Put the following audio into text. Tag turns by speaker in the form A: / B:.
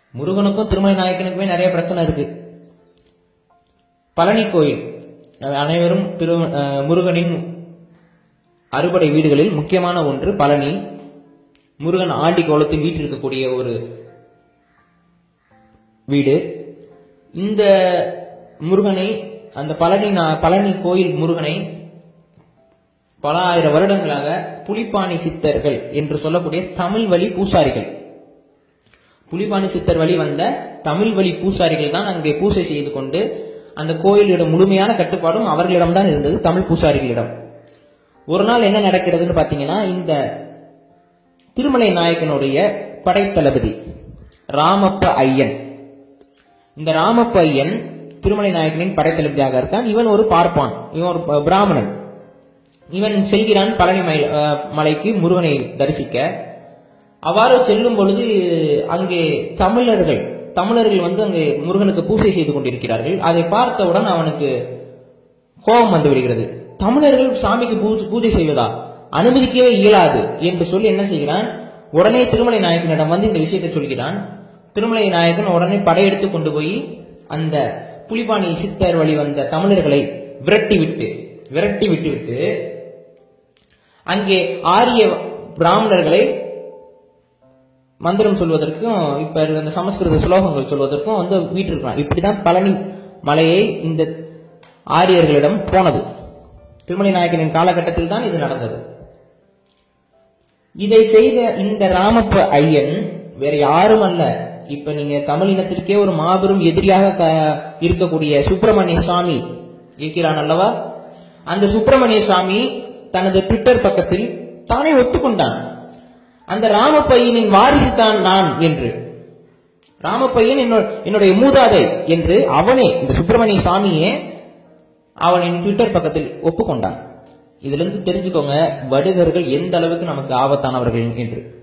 A: முருகனுக்கும் திருமலை நாயக்கனுக்குமே நிறைய பிரச்சனை இருக்கு பழனி கோயில் அனைவரும் திரு அஹ், முருகனின் அறுபடை வீடுகளில் முக்கியமான ஒன்று பழனி முருகன் ஆண்டி கோலத்தில் வீட்டில் இருக்கக்கூடிய ஒரு வீடு இந்த முருகனை அந்த பழனி நா- பழனி கோயில் முருகனை பல ஆயிரம் வருடங்களாக புலிப்பாணி சித்தர்கள் என்று சொல்லக்கூடிய தமிழ் வழி பூசாரிகள் புலிபாணி சித்தர் வழி வந்த தமிழ் வழி பூசாரிகள் தான் அங்கே பூசை செய்து கொண்டு அந்த கோயிலிடம் முழுமையான கட்டுப்பாடும் அவர்களிடம்தான் இருந்தது தமிழ் பூசாரிகளிடம் ஒரு நாள் என்ன நடக்கிறதுன்னு பாத்தீங்கன்னா இந்த திருமலை நாயக்கனுடைய படைத்தளபதி ராமப்ப ஐயன் இந்த ராமப்ப ஐயன் திருமலை நாயக்கனின் படைத்தளபதியாக இருக்கான் இவன் ஒரு பார்ப்பான் இவன் ஒரு ப- பிராமணன் இவன் செல்கிறான் பழனி மலை- அஹ், மலைக்கு முருகனை தரிசிக்க அவ்வாறு செல்லும் பொழுது அங்கே தமிழர்கள் தமிழர்கள் வந்து அங்கே முருகனுக்கு பூஜை செய்து கொண்டிருக்கிறார்கள் அதை பார்த்தவுடன் அவனுக்கு கோபம் வந்து விடுகிறது தமிழர்கள் சாமிக்கு பூஜை பூஜை செய்வதா அனுமதிக்கவே இயலாது என்று சொல்லி என்ன செய்கிறான் உடனே திருமலை நாயக்கனிடம் வந்து இந்த விஷயத்தை சொல்கிறான் திருமலை நாயக்கன் உடனே படையெடுத்து கொண்டு போய் அந்த புலிபாணி சித்தர் வழி வந்த தமிழர்களை விரட்டி விட்டு விரட்டி விட்டு விட்டு அங்கே ஆரிய பிராமணர்களை மந்திரம் சொல்வதற்கும் இப்ப இருக்கிற இந்த சமஸ்கிருத ஸ்லோகங்கள் சொல்வதற்கும் வந்து வீட்டிருக்கலாம் இப்படிதான் பழனி மலையை இந்த ஆரியர்களிடம் போனது திருமலை நாயக்கனின் காலகட்டத்தில் தான் இது நடந்தது இதை செய்த இந்த ராமப்ப ஐயன் வேற யாரும் அல்ல இப்ப நீங்க தமிழ் இனத்திற்கே ஒரு மாபெரும் எதிரியாக க- இருக்கக்கூடிய சுப்பிரமணிய சுவாமி இருக்கிறான் அல்லவா அந்த சுப்பிரமணிய சுவாமி தனது ட்விட்டர் பக்கத்தில் தானே ஒத்துக்கொண்டான் அந்த ராமப்பையனின் வாரிசு தான் நான் என்று ராமப்பையன் என்னோ- என்னுடைய மூதாதை என்று அவனே இந்த சுப்பிரமணிய சாமியே அவனின் ட்விட்டர் பக்கத்தில் ஒப்புக்கொண்டான் இதுல இருந்து தெரிஞ்சுக்கோங்க வடுகர்கள் எந்த அளவுக்கு நமக்கு ஆபத்தானவர்கள் என்று